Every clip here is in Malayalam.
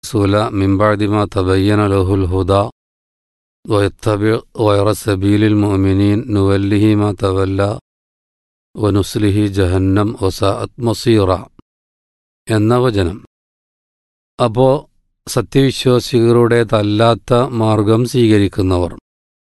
الرسول من بعد ما تبين له الهدى ويتبع غير سبيل المؤمنين نوله ما تولى ونسله ജഹന്നം وساءت മസീറ എന്ന വചനം അപ്പോ സത്യവിശ്വാസികളുടേതല്ലാത്ത മാർഗം സ്വീകരിക്കുന്നവർ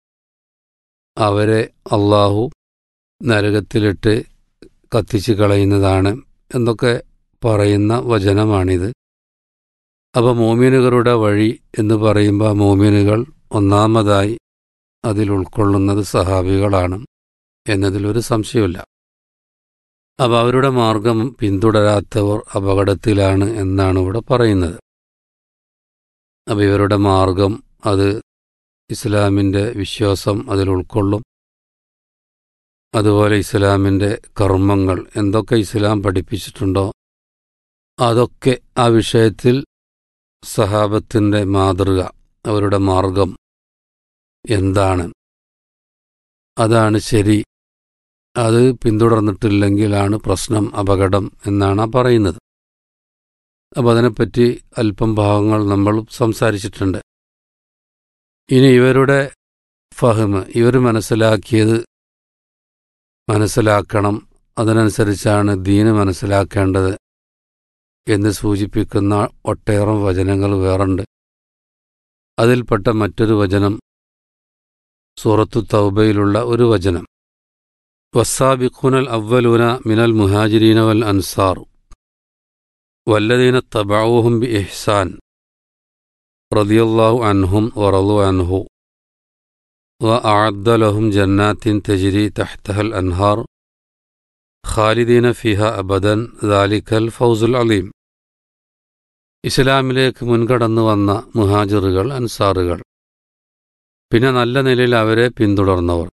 അവരെ അള്ളാഹു നരകത്തിലിട്ട് കത്തിച്ചു കളയുന്നതാണ് എന്നൊക്കെ പറയുന്ന വചനമാണിത് അപ്പോൾ മോമിനുകളുടെ വഴി എന്ന് പറയുമ്പോൾ മോമിനുകൾ ഒന്നാമതായി അതിൽ ഉൾക്കൊള്ളുന്നത് സഹാബികളാണ് എന്നതിലൊരു സംശയമില്ല അപ്പോൾ അവരുടെ മാർഗം പിന്തുടരാത്തവർ അപകടത്തിലാണ് എന്നാണ് ഇവിടെ പറയുന്നത് അപ്പോൾ ഇവരുടെ മാർഗം അത് ഇസ്ലാമിൻ്റെ വിശ്വാസം അതിൽ ഉൾക്കൊള്ളും അതുപോലെ ഇസ്ലാമിൻ്റെ കർമ്മങ്ങൾ എന്തൊക്കെ ഇസ്ലാം പഠിപ്പിച്ചിട്ടുണ്ടോ അതൊക്കെ ആ വിഷയത്തിൽ സഹാബത്തിൻ്റെ മാതൃക അവരുടെ മാർഗം എന്താണ് അതാണ് ശരി അത് പിന്തുടർന്നിട്ടില്ലെങ്കിലാണ് പ്രശ്നം അപകടം എന്നാണ് ആ പറയുന്നത് അപ്പോൾ അതിനെപ്പറ്റി അല്പം ഭാഗങ്ങൾ നമ്മൾ സംസാരിച്ചിട്ടുണ്ട് ഇനി ഇവരുടെ ഫഹ്മ് ഇവർ മനസ്സിലാക്കിയത് മനസ്സിലാക്കണം അതിനനുസരിച്ചാണ് ദീന് മനസ്സിലാക്കേണ്ടത് എന്ന് സൂചിപ്പിക്കുന്ന ഒട്ടേറെ വചനങ്ങൾ വേറുണ്ട് അതിൽപ്പെട്ട മറ്റൊരു വചനം സൂറത്തു തൗബയിലുള്ള ഒരു വചനം വസ്സാബിഖുനൽ അവലൂന മിനൽ മുഹാജിരീന വൽ അൻസാർ വല്ലദീന തബാവുഹും ബി ഇഹ്സാൻ റളിയല്ലാഹു അൻഹും വറളു അൻഹു وأعد لهم جنات تجري تحتها الأنهار خالدين فيها أبدا ذلك الفوز العظيم ഇസ്ലാമിലേക്ക് മുൻകടന്നു വന്ന മുഹാജിറുകൾ അൻസാറുകൾ പിന്നെ നല്ല നിലയിൽ അവരെ പിന്തുടർന്നവർ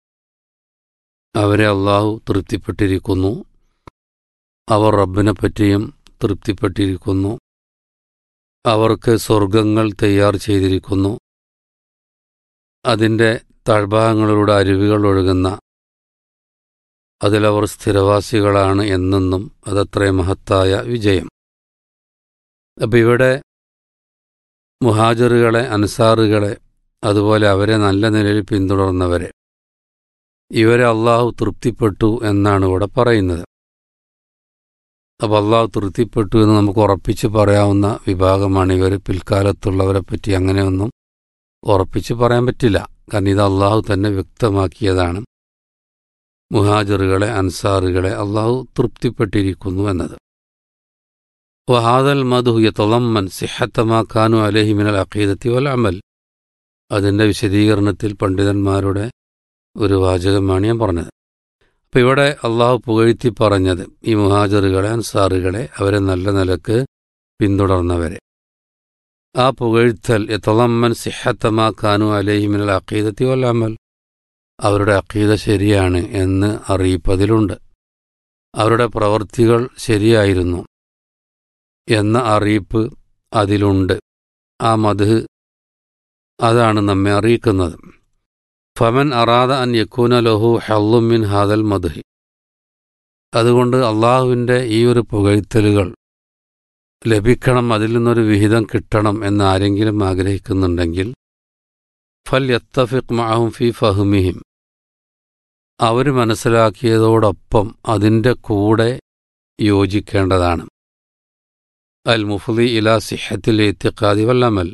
അവരെ അള്ളാഹു തൃപ്തിപ്പെട്ടിരിക്കുന്നു അവർ റബ്ബിനെ പറ്റിയും തൃപ്തിപ്പെട്ടിരിക്കുന്നു അവർക്ക് സ്വർഗങ്ങൾ തയ്യാർ ചെയ്തിരിക്കുന്നു അതിൻ്റെ താഴ്ഭാഗങ്ങളിലൂടെ അരുവികൾ ഒഴുകുന്ന അതിലവർ സ്ഥിരവാസികളാണ് എന്നെന്നും അതത്ര മഹത്തായ വിജയം അപ്പം ഇവിടെ മുഹാജറുകളെ അൻസാറുകളെ അതുപോലെ അവരെ നല്ല നിലയിൽ പിന്തുടർന്നവരെ ഇവരെ അള്ളാഹു തൃപ്തിപ്പെട്ടു എന്നാണ് ഇവിടെ പറയുന്നത് അപ്പോൾ അള്ളാഹു തൃപ്തിപ്പെട്ടു എന്ന് നമുക്ക് ഉറപ്പിച്ച് പറയാവുന്ന വിഭാഗമാണ് ഇവർ പിൽക്കാലത്തുള്ളവരെ പറ്റി അങ്ങനെയൊന്നും ഉറപ്പിച്ച് പറയാൻ പറ്റില്ല കാരണം ഇത് അള്ളാഹു തന്നെ വ്യക്തമാക്കിയതാണ് മുഹാജറുകളെ അൻസാറുകളെ അള്ളാഹു തൃപ്തിപ്പെട്ടിരിക്കുന്നു എന്നത് വഹാദൽ മധു യതളമ്മൻ സിഹത്തമാ ഖാനു അലഹിമിനൽ അഖീദത്തി വൽ അമൽ അതിൻ്റെ വിശദീകരണത്തിൽ പണ്ഡിതന്മാരുടെ ഒരു വാചകമാണ് ഞാൻ പറഞ്ഞത് അപ്പം ഇവിടെ അള്ളാഹു പുകഴ്ത്തി പറഞ്ഞത് ഈ മുഹാജറുകളെ അൻസാറുകളെ അവരെ നല്ല നിലക്ക് പിന്തുടർന്നവരെ ആ പുകഴ്ത്തൽ യതളമ്മൻ സിഹത്തമാ ഖാനു അലഹിമിനൽ അഖീദത്തി വൽ അമൽ അവരുടെ അഖീദ ശരിയാണ് എന്ന് അറിയിപ്പതിലുണ്ട് അവരുടെ പ്രവൃത്തികൾ ശരിയായിരുന്നു എന്ന അറിയിപ്പ് അതിലുണ്ട് ആ മധു അതാണ് നമ്മെ അറിയിക്കുന്നത് ഫമൻ അറാദ അൻ യക്കൂന ലഹു ഹല്ലുമിൻ ഹാദൽ മധുഹി അതുകൊണ്ട് അള്ളാഹുവിൻ്റെ ഈ ഒരു പുകഴ്ത്തലുകൾ ലഭിക്കണം അതിൽ നിന്നൊരു വിഹിതം കിട്ടണം എന്ന് ആരെങ്കിലും ആഗ്രഹിക്കുന്നുണ്ടെങ്കിൽ ഫൽ യത്തഫിഖ് മാഹും ഫി ഫഹ്മിഹിം അവർ മനസ്സിലാക്കിയതോടൊപ്പം അതിൻ്റെ കൂടെ യോജിക്കേണ്ടതാണ് അൽ മുഫ്ലി ഇല സിഹത്തിൽ എത്തിക്കാതി വല്ലമൽ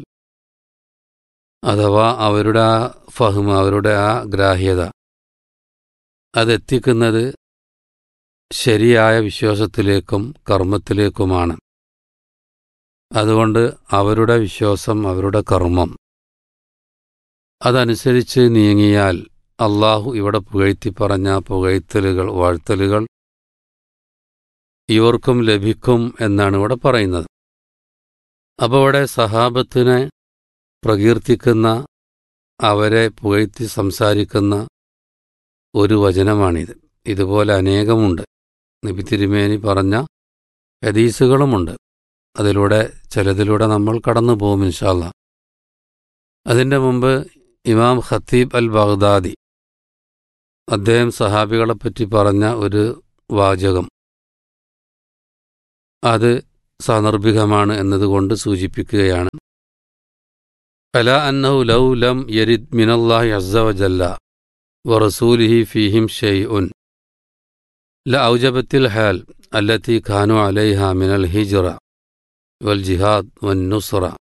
അഥവാ അവരുടെ ആ ഫഹ്മ അവരുടെ ആ ഗ്രാഹ്യത അതെത്തിക്കുന്നത് ശരിയായ വിശ്വാസത്തിലേക്കും കർമ്മത്തിലേക്കുമാണ് അതുകൊണ്ട് അവരുടെ വിശ്വാസം അവരുടെ കർമ്മം അതനുസരിച്ച് നീങ്ങിയാൽ അള്ളാഹു ഇവിടെ പുകഴ്ത്തി പറഞ്ഞ പുകഴ്ത്തലുകൾ വാഴ്ത്തലുകൾ ഇവർക്കും ലഭിക്കും എന്നാണ് ഇവിടെ പറയുന്നത് അപ്പോൾ ഇവിടെ സഹാബത്തിനെ പ്രകീർത്തിക്കുന്ന അവരെ പുകഴ്ത്തി സംസാരിക്കുന്ന ഒരു വചനമാണിത് ഇതുപോലെ അനേകമുണ്ട് നബി തിരുമേനി പറഞ്ഞ ഹദീസുകളുമുണ്ട് അതിലൂടെ ചിലതിലൂടെ നമ്മൾ കടന്നു പോകും ഇൻഷാല്ല അതിൻ്റെ മുമ്പ് ഇമാം ഖത്തീബ് അൽ ബഗ്ദാദി അദ്ദേഹം സഹാബികളെപ്പറ്റി പറഞ്ഞ ഒരു വാചകം അത് സാന്ദർഭികമാണ് എന്നതുകൊണ്ട് സൂചിപ്പിക്കുകയാണ് അല അന്നഹു ലൗ ലം യരിദ് മിനല്ലാഹി അസ്സവജല്ല വറസൂലിഹി ഫീഹിം ഷെയ്ഉൻ ലഔജബത്തിൽ ഹാൽ التي كانوا عليها من الهجرة والجهاد والنصرة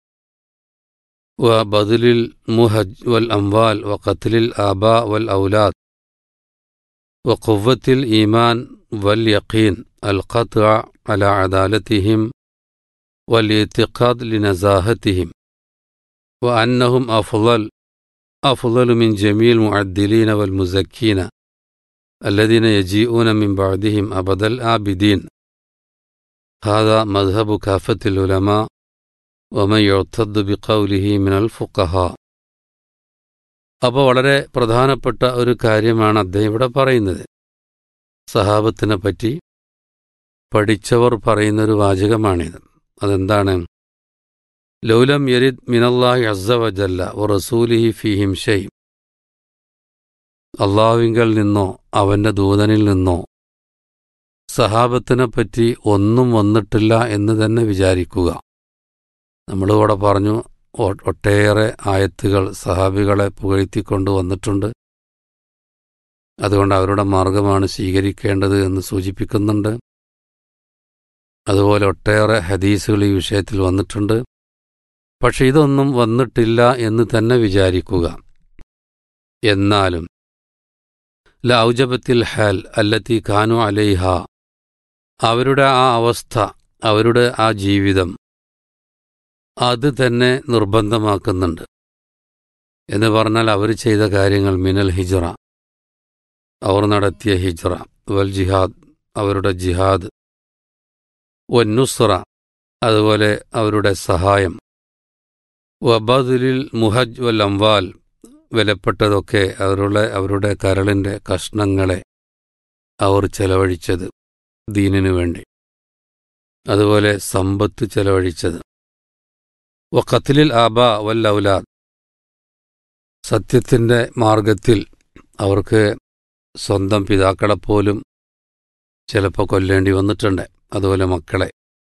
وبذل المهج والأموال وقتل الآباء والأولاد وقوة الإيمان واليقين القطع على عدالتهم والاعتقاد لنزاهتهم وأنهم أفضل أفضل من جميع المعدلين والمزكين الذين يجيئون من بعدهم أبد الآبدين هذا مذهب كافة العلماء ومن يعتد بقوله من الفقهاء അപ്പോൾ വളരെ പ്രധാനപ്പെട്ട ഒരു കാര്യമാണ് അദ്ദേഹം ഇവിടെ പറയുന്നത് സഹാബത്തിനെ പറ്റി പഠിച്ചവർ പറയുന്നൊരു വാചകമാണിത് അതെന്താണ് ലൗലം യരിദ് മിനല്ലാഹി അസ്സവജല്ല വ റസൂലിഹി ഫീഹിം ഷൈ അള്ളാഹുവിങ്കൽ നിന്നോ അവന്റെ ദൂതനിൽ നിന്നോ സഹാബത്തിനെ പറ്റി ഒന്നും വന്നിട്ടില്ല എന്ന് തന്നെ വിചാരിക്കുക നമ്മളിവിടെ പറഞ്ഞു ഒട്ടേറെ ആയത്തുകൾ സഹാബികളെ പുകഴ്ത്തിക്കൊണ്ട് വന്നിട്ടുണ്ട് അതുകൊണ്ട് അവരുടെ മാർഗമാണ് സ്വീകരിക്കേണ്ടത് എന്ന് സൂചിപ്പിക്കുന്നുണ്ട് അതുപോലെ ഒട്ടേറെ ഹദീസുകൾ ഈ വിഷയത്തിൽ വന്നിട്ടുണ്ട് പക്ഷെ ഇതൊന്നും വന്നിട്ടില്ല എന്ന് തന്നെ വിചാരിക്കുക എന്നാലും ലൗജബത്തിൽ ഹാൽ അല്ലത്തി ഖാനു അലൈഹ അവരുടെ ആ അവസ്ഥ അവരുടെ ആ ജീവിതം അത് തന്നെ നിർബന്ധമാക്കുന്നുണ്ട് എന്ന് പറഞ്ഞാൽ അവർ ചെയ്ത കാര്യങ്ങൾ മിനൽ ഹിജ്റ അവർ നടത്തിയ ഹിജ്റ വൽ ജിഹാദ് അവരുടെ ജിഹാദ് വന്നുസ്ര അതുപോലെ അവരുടെ സഹായം വബദുലിൽ മുഹജ് വൽ അംവാൽ വിലപ്പെട്ടതൊക്കെ അവരുടെ അവരുടെ കരളിൻ്റെ കഷ്ണങ്ങളെ അവർ ചെലവഴിച്ചത് ദീനിനു വേണ്ടി അതുപോലെ സമ്പത്ത് ചെലവഴിച്ചത് വഖത്തിലിൽ ആബ വൽ ഔലാദ് സത്യത്തിൻ്റെ മാർഗത്തിൽ അവർക്ക് സ്വന്തം പിതാക്കളെപ്പോലും ചിലപ്പോൾ കൊല്ലേണ്ടി വന്നിട്ടുണ്ട് അതുപോലെ മക്കളെ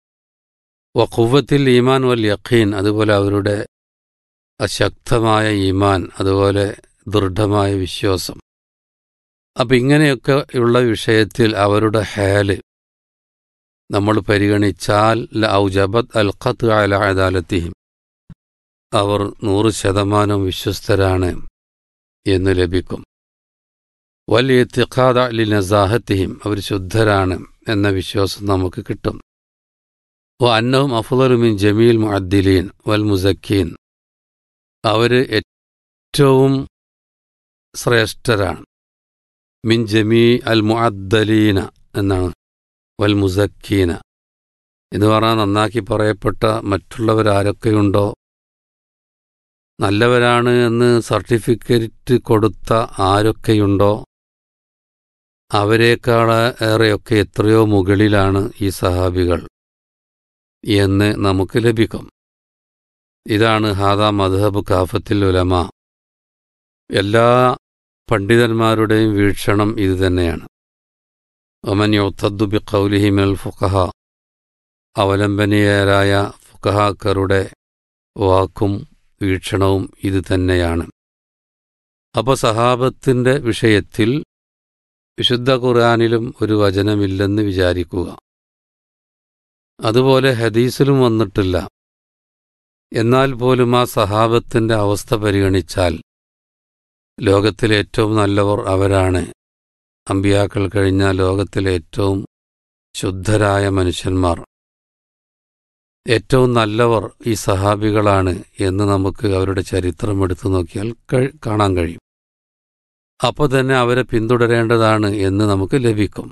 വഖുവത്തിൽ ഈമാൻ വൽ യഖീൻ അതുപോലെ അവരുടെ അശക്തമായ ഈമാൻ അതുപോലെ ദൃഢമായ വിശ്വാസം അപ്പം ഇങ്ങനെയൊക്കെ ഉള്ള വിഷയത്തിൽ അവരുടെ ഹാല് നമ്മൾ പരിഗണിച്ചാൽ ഔജബത് അൽ ഖത്ത് അല അദാലത്തിഹിം അവർ നൂറ് ശതമാനം വിശ്വസ്തരാണ് എന്ന് ലഭിക്കും വലിയ തിഖാദ അലി നസാഹത്തിഹിം അവർ ശുദ്ധരാണ് എന്ന വിശ്വാസം നമുക്ക് കിട്ടും ഓ അന്നവും അഫുദലുമിൻ ജമീൽ മുഅദ്ദിലീൻ വൽ മുസക്കീൻ അവർ ഏറ്റവും ശ്രേഷ്ഠരാണ് മിൻ ജമീ അൽ മുഅദ്ദലീന എന്നാണ് വൽ മുസക്കീന എന്ന് പറഞ്ഞാൽ നന്നാക്കി പറയപ്പെട്ട മറ്റുള്ളവരാരൊക്കെയുണ്ടോ നല്ലവരാണ് എന്ന് സർട്ടിഫിക്കറ്റ് കൊടുത്ത ആരൊക്കെയുണ്ടോ അവരെക്കാൾ ഏറെയൊക്കെ എത്രയോ മുകളിലാണ് ഈ സഹാബികൾ എന്ന് നമുക്ക് ലഭിക്കും ഇതാണ് ഹാദാ മദ്ഹബ് കാഫത്തിൽ ഉലമ എല്ലാ പണ്ഡിതന്മാരുടെയും വീക്ഷണം ഇതുതന്നെയാണ് ഒമൻ യുത്തദ്ദു ബി കൗലിഹി മിനൽ ഫുഖഹ അവലംബനീയരായ ഫുഖഹാക്കറുടെ വാക്കും വീക്ഷണവും ഇത് തന്നെയാണ് അപ്പോൾ സഹാബത്തിൻ്റെ വിഷയത്തിൽ വിശുദ്ധ ഖുർആാനിലും ഒരു വചനമില്ലെന്ന് വിചാരിക്കുക അതുപോലെ ഹദീസിലും വന്നിട്ടില്ല എന്നാൽ പോലും ആ സഹാബത്തിൻ്റെ അവസ്ഥ പരിഗണിച്ചാൽ ലോകത്തിലെ ഏറ്റവും നല്ലവർ അവരാണ് അമ്പിയാക്കൾ കഴിഞ്ഞ ലോകത്തിലെ ഏറ്റവും ശുദ്ധരായ മനുഷ്യന്മാർ ഏറ്റവും നല്ലവർ ഈ സഹാബികളാണ് എന്ന് നമുക്ക് അവരുടെ ചരിത്രം എടുത്തു നോക്കിയാൽ കാണാൻ കഴിയും അപ്പോൾ തന്നെ അവരെ പിന്തുടരേണ്ടതാണ് എന്ന് നമുക്ക് ലഭിക്കും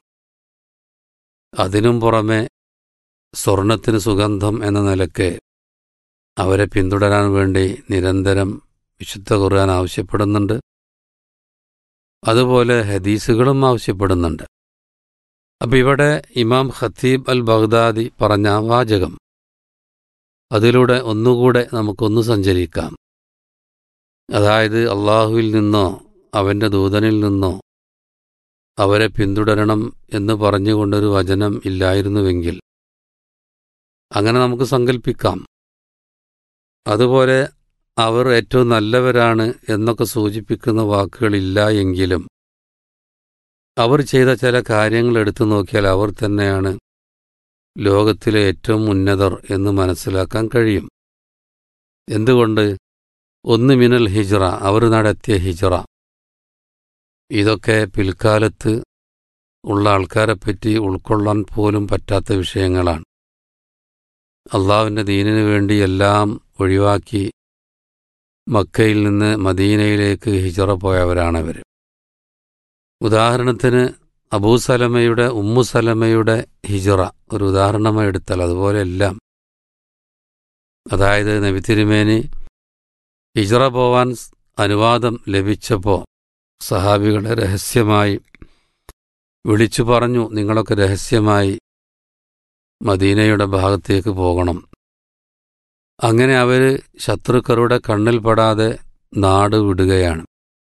അതിനും പുറമെ സ്വർണത്തിന് സുഗന്ധം എന്ന നിലക്ക് അവരെ പിന്തുടരാൻ വേണ്ടി നിരന്തരം വിശുദ്ധ ഖുർആൻ ആവശ്യപ്പെടുന്നുണ്ട് അതുപോലെ ഹദീസുകളും ആവശ്യപ്പെടുന്നുണ്ട് അപ്പം ഇവിടെ ഇമാം ഖത്തീബ് അൽ ബഗ്ദാദി പറഞ്ഞ വാചകം അതിലൂടെ ഒന്നുകൂടെ നമുക്കൊന്ന് സഞ്ചരിക്കാം അതായത് അള്ളാഹുവിൽ നിന്നോ അവൻ്റെ ദൂതനിൽ നിന്നോ അവരെ പിന്തുടരണം എന്ന് പറഞ്ഞുകൊണ്ടൊരു വചനം ഇല്ലായിരുന്നുവെങ്കിൽ അങ്ങനെ നമുക്ക് സങ്കല്പിക്കാം അതുപോലെ അവർ ഏറ്റവും നല്ലവരാണ് എന്നൊക്കെ സൂചിപ്പിക്കുന്ന വാക്കുകളില്ല എങ്കിലും അവർ ചെയ്ത ചില കാര്യങ്ങൾ എടുത്തു നോക്കിയാൽ അവർ തന്നെയാണ് ലോകത്തിലെ ഏറ്റവും ഉന്നതർ എന്ന് മനസ്സിലാക്കാൻ കഴിയും എന്തുകൊണ്ട് ഒന്ന് മിനൽ ഹിജ്റ അവർ നടത്തിയ ഹിജ്റ ഇതൊക്കെ പിൽക്കാലത്ത് ഉള്ള ആൾക്കാരെപ്പറ്റി ഉൾക്കൊള്ളാൻ പോലും പറ്റാത്ത വിഷയങ്ങളാണ് അള്ളാഹുവിൻ്റെ ദീനിനു വേണ്ടി എല്ലാം ഒഴിവാക്കി മക്കയിൽ നിന്ന് മദീനയിലേക്ക് ഹിജറ പോയവരാണവർ ഉദാഹരണത്തിന് അബൂസലമയുടെ ഉമ്മുസലമയുടെ ഹിജറ ഒരു ഉദാഹരണമായി എടുത്താൽ അതുപോലെ എല്ലാം അതായത് നബി തിരുമേനി ഹിജറ പോവാൻ അനുവാദം ലഭിച്ചപ്പോൾ സഹാബികളെ രഹസ്യമായി വിളിച്ചു പറഞ്ഞു നിങ്ങളൊക്കെ രഹസ്യമായി മദീനയുടെ ഭാഗത്തേക്ക് പോകണം അങ്ങനെ അവർ ശത്രുക്കളുടെ കണ്ണിൽപ്പെടാതെ നാട് വിടുകയാണ്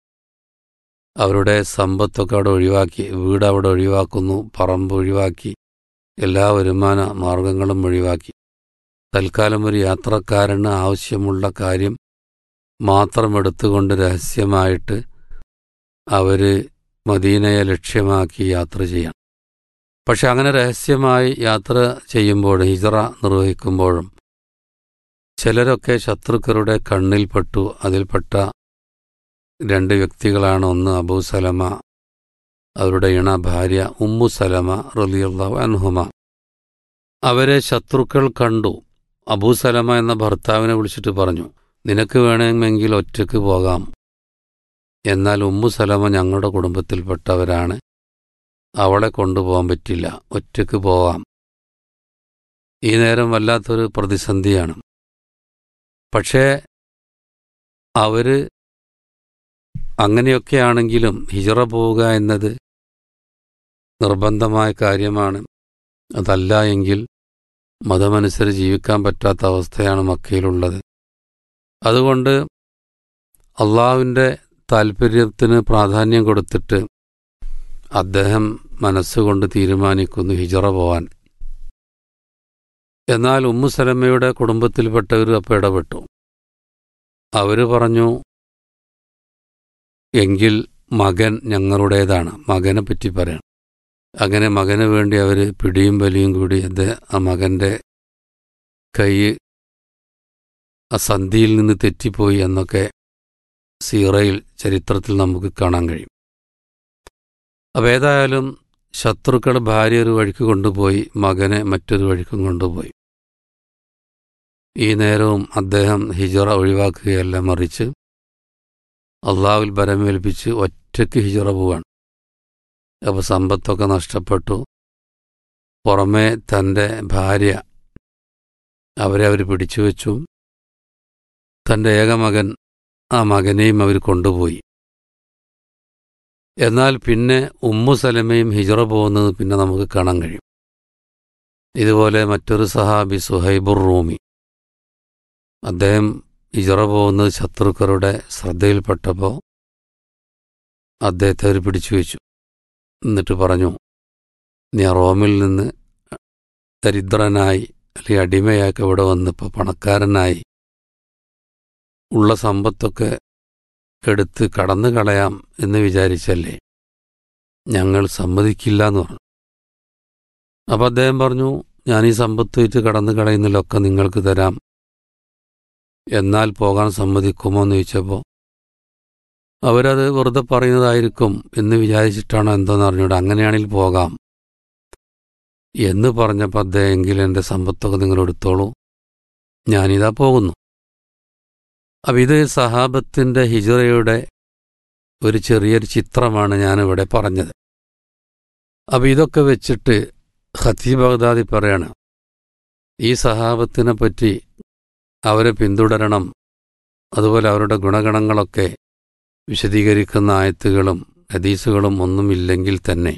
അവരുടെ സമ്പത്തൊക്കെ അവിടെ ഒഴിവാക്കി വീട് അവിടെ ഒഴിവാക്കുന്നു പറമ്പ് ഒഴിവാക്കി എല്ലാ വരുമാന മാർഗങ്ങളും ഒഴിവാക്കി തൽക്കാലം ഒരു യാത്രക്കാരന് ആവശ്യമുള്ള കാര്യം മാത്രം എടുത്തുകൊണ്ട് രഹസ്യമായിട്ട് അവർ മദീനയെ ലക്ഷ്യമാക്കി യാത്ര ചെയ്യാം പക്ഷെ അങ്ങനെ രഹസ്യമായി യാത്ര ചെയ്യുമ്പോഴും ഹിജറ നിർവഹിക്കുമ്പോഴും ചിലരൊക്കെ ശത്രുക്കളുടെ കണ്ണിൽപ്പെട്ടു അതിൽപ്പെട്ട രണ്ട് വ്യക്തികളാണ് ഒന്ന് അബൂ സലമ അവരുടെ ഇണ ഭാര്യ ഉമ്മു സലമ റലിയുള്ള അൻഹുമ അവരെ ശത്രുക്കൾ കണ്ടു അബൂ സലമ എന്ന ഭർത്താവിനെ വിളിച്ചിട്ട് പറഞ്ഞു നിനക്ക് വേണമെങ്കിൽ ഒറ്റയ്ക്ക് പോകാം എന്നാൽ ഉമ്മു സലമ ഞങ്ങളുടെ കുടുംബത്തിൽപ്പെട്ടവരാണ് അവളെ കൊണ്ടുപോകാൻ പറ്റില്ല ഒറ്റയ്ക്ക് പോവാം ഈ നേരം വല്ലാത്തൊരു പ്രതിസന്ധിയാണ് പക്ഷേ അവര് അങ്ങനെയൊക്കെയാണെങ്കിലും ഹിജറ പോവുക എന്നത് നിർബന്ധമായ കാര്യമാണ് അതല്ല എങ്കിൽ മതമനുസരിച്ച് ജീവിക്കാൻ പറ്റാത്ത അവസ്ഥയാണ് മക്കയിലുള്ളത് അതുകൊണ്ട് അള്ളാഹുവിൻ്റെ താൽപ്പര്യത്തിന് പ്രാധാന്യം കൊടുത്തിട്ട് അദ്ദേഹം മനസ്സുകൊണ്ട് തീരുമാനിക്കുന്നു ഹിജറ പോവാൻ എന്നാൽ ഉമ്മു സലമയുടെ കുടുംബത്തിൽപ്പെട്ടവർ അപ്പോൾ ഇടപെട്ടു അവർ പറഞ്ഞു എങ്കിൽ മകൻ ഞങ്ങളുടേതാണ് മകനെ പറ്റി പറയണം അങ്ങനെ മകന് വേണ്ടി അവർ പിടിയും വലിയും കൂടി അത് ആ മകൻ്റെ കൈ ആ സന്ധിയിൽ നിന്ന് തെറ്റിപ്പോയി എന്നൊക്കെ സീറയിൽ ചരിത്രത്തിൽ നമുക്ക് കാണാൻ കഴിയും അപ്പോൾ ഏതായാലും ശത്രുക്കൾ ഭാര്യ ഒരു വഴിക്ക് കൊണ്ടുപോയി മകനെ മറ്റൊരു വഴിക്കും കൊണ്ടുപോയി ഈ നേരവും അദ്ദേഹം ഹിജറ ഒഴിവാക്കുകയല്ല മറിച്ച് അള്ളാഹുൽ ബരമേൽപ്പിച്ച് ഒറ്റയ്ക്ക് ഹിജറ പോവാണ് അപ്പോൾ സമ്പത്തൊക്കെ നഷ്ടപ്പെട്ടു പുറമേ തൻ്റെ ഭാര്യ അവരെ അവർ പിടിച്ചു വെച്ചു തൻ്റെ ഏകമകൻ ആ മകനെയും അവർ കൊണ്ടുപോയി എന്നാൽ പിന്നെ ഉമ്മു സലമയും ഹിജറ പോകുന്നത് പിന്നെ നമുക്ക് കാണാൻ കഴിയും ഇതുപോലെ മറ്റൊരു സഹാബി സുഹൈബുർ റൂമി അദ്ദേഹം ഹിജറ പോകുന്നത് ശത്രുക്കളുടെ ശ്രദ്ധയിൽപ്പെട്ടപ്പോൾ അദ്ദേഹത്തെ അവർ പിടിച്ചു വെച്ചു എന്നിട്ട് പറഞ്ഞു നീ റോമിൽ നിന്ന് ദരിദ്രനായി അല്ലെങ്കിൽ അടിമയാക്കി ഇവിടെ വന്നിപ്പോൾ പണക്കാരനായി ഉള്ള സമ്പത്തൊക്കെ എടുത്ത് കടന്നു കളയാം എന്ന് വിചാരിച്ചല്ലേ ഞങ്ങൾ സമ്മതിക്കില്ല എന്ന് പറഞ്ഞു അപ്പം അദ്ദേഹം പറഞ്ഞു ഞാൻ ഈ സമ്പത്ത് വെച്ച് കടന്നു കളയുന്നതിലൊക്കെ നിങ്ങൾക്ക് തരാം എന്നാൽ പോകാൻ സമ്മതിക്കുമോ എന്ന് ചോദിച്ചപ്പോൾ അവരത് വെറുതെ പറയുന്നതായിരിക്കും എന്ന് വിചാരിച്ചിട്ടാണോ എന്തോന്ന് അറിഞ്ഞൂടെ അങ്ങനെയാണെങ്കിൽ പോകാം എന്ന് പറഞ്ഞപ്പോൾ അദ്ദേഹം എങ്കിൽ എൻ്റെ സമ്പത്തൊക്കെ നിങ്ങൾ എടുത്തോളൂ ഞാനിതാ പോകുന്നു അപ്പം ഇത് സഹാബത്തിൻ്റെ ഹിജറയുടെ ഒരു ചെറിയൊരു ചിത്രമാണ് ഞാനിവിടെ പറഞ്ഞത് അപ്പം ഇതൊക്കെ വെച്ചിട്ട് ഖത്തീബ് ബഗ്ദാദി പറയാണ് ഈ സഹാബത്തിനെ പറ്റി അവരെ പിന്തുടരണം അതുപോലെ അവരുടെ ഗുണഗണങ്ങളൊക്കെ വിശദീകരിക്കുന്ന ആയത്തുകളും ഹദീസുകളും ഒന്നുമില്ലെങ്കിൽ തന്നെ